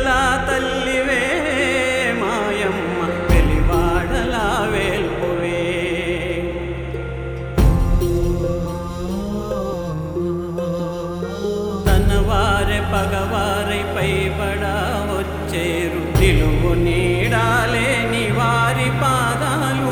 బిడ్డలా తల్లివే మాయమ్మ వెలివాడలా వేల్పువే తన వారె పగవారై పైబడా వచ్చేరు నిలువు నీడాలేని వారి పాదాలు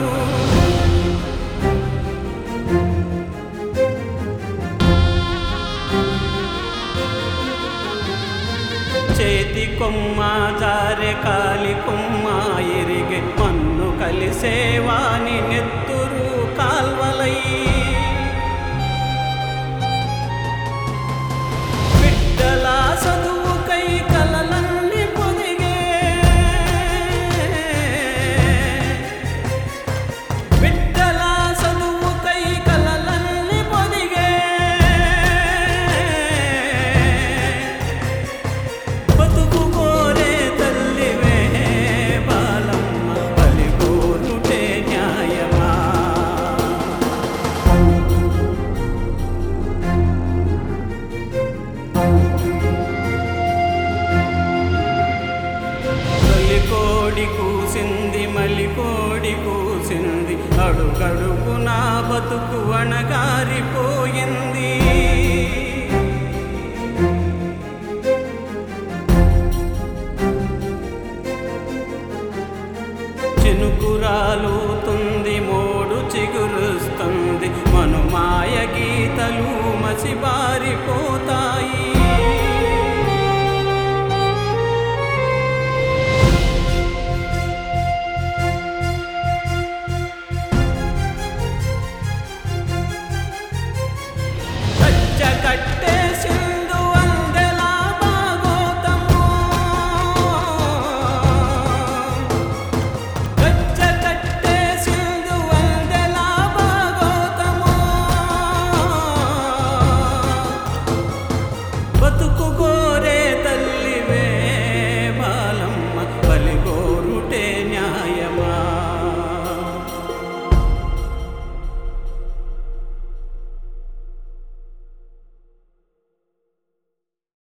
చేతి కొమ్మ జారె కాలి కొమ్మ ఎరిగే మన్ను కలిసేవాని నెత్తురు కాల్వలై బిడ్డల చదువుకై కలలన్నీ పొదిగే బిడ్డల చదువుకై కలలన్నీ పొదిగే బతుకు కోరే తల్లివే బాలమ్మ బలి కోరుటే న్యాయమా తొలి కోడి కూసింది మలి కోడి కూసింది అడుగడుగు నా బతుకు అణగారిపోయింది చినుకురాలుతుంది మోడు చిగురుస్తుంది మనుమాయ గీతలు మసిబారిపోతా